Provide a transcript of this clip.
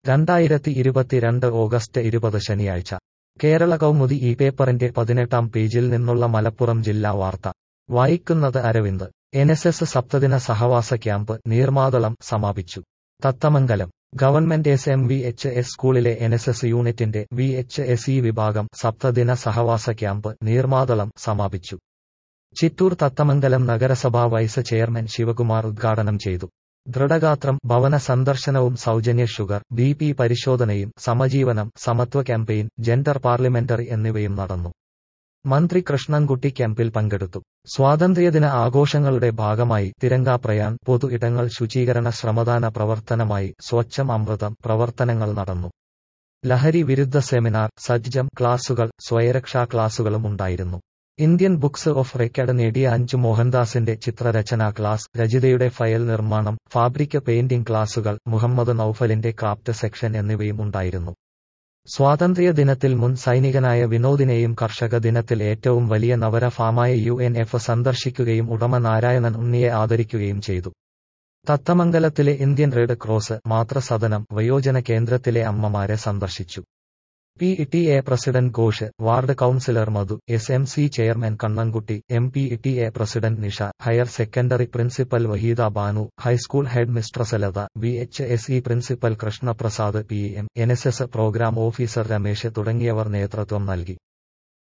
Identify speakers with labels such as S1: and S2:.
S1: രണ്ടായിരത്തി ഇരുപത്തിരണ്ട് ഓഗസ്റ്റ് ഇരുപത് ശനിയാഴ്ച കേരള കൗമുദി ഈ പേപ്പറിന്റെ പതിനെട്ടാം പേജിൽ നിന്നുള്ള മലപ്പുറം ജില്ലാ വാർത്ത വായിക്കുന്നത് അരവിന്ദ് എൻ എസ് എസ് സപ്തദിന സഹവാസ ക്യാമ്പ് നീർമാതളം സമാപിച്ചു Thathamangalam government S M V H S സ്കൂളിലെ എൻ എസ് എസ് യൂണിറ്റിന്റെ വി എച്ച് എസ് ഇ വിഭാഗം സപ്തദിന സഹവാസ ക്യാമ്പ് നീർമാതളം സമാപിച്ചു ചിറ്റൂർ തത്തമംഗലം നഗരസഭാ വൈസ് ചെയർമാൻ ശിവകുമാർ ഉദ്ഘാടനം ചെയ്തു ദൃഢഗാത്രം ഭവന സന്ദർശനവും സൗജന്യ ഷുഗർ ബി പി പരിശോധനയും സമജീവനം സമത്വ ക്യാമ്പയിൻ ജെൻഡർ പാർലമെന്ററി എന്നിവയും നടന്നു മന്ത്രി കൃഷ്ണൻകുട്ടി ക്യാമ്പിൽ പങ്കെടുത്തു സ്വാതന്ത്ര്യദിന ആഘോഷങ്ങളുടെ ഭാഗമായി തിരങ്കാ പ്രയാൺ പൊതു ഇടങ്ങൾ ശുചീകരണ ശ്രമദാന പ്രവർത്തനമായി സ്വച്ഛം അമൃതം പ്രവർത്തനങ്ങൾ നടന്നു ലഹരി വിരുദ്ധ സെമിനാർ സജ്ജം ക്ലാസുകൾ സ്വയരക്ഷാ ക്ലാസുകളും ഉണ്ടായിരുന്നു ഇന്ത്യൻ ബുക്സ് ഓഫ് റെക്കോർഡ് നേടിയ അഞ്ചു മോഹൻദാസിന്റെ ചിത്രരചനാ ക്ലാസ് രജിതയുടെ ഫയൽ നിർമ്മാണം ഫാബ്രിക് പെയിന്റിംഗ് ക്ലാസുകൾ മുഹമ്മദ് നൌഫലിന്റെ ക്രാഫ്റ്റ് സെക്ഷൻ എന്നിവയും ഉണ്ടായിരുന്നു സ്വാതന്ത്ര്യ ദിനത്തിൽ മുൻ സൈനികനായ വിനോദിനെയും കർഷക ദിനത്തിൽ ഏറ്റവും വലിയ നവര ഫാമായ യു എൻ എഫ് സന്ദർശിക്കുകയും ഉടമ നാരായണൻ ഉണ്ണിയെ ആദരിക്കുകയും ചെയ്തു തത്തമംഗലത്തിലെ ഇന്ത്യൻ റെഡ് ക്രോസ് മാതൃസദനം വയോജന കേന്ദ്രത്തിലെ അമ്മമാരെ സന്ദർശിച്ചു P T A president Ghosh ward councillor Madhu S M C chairman Kannankutty M P T A president Nisha higher secondary principal Waheeda Banu high school head mistress Latha V H S E principal Krishnaprasad P M N S S programme officer Ramesh തുടങ്ങിയവർ നേതൃത്വം നൽകി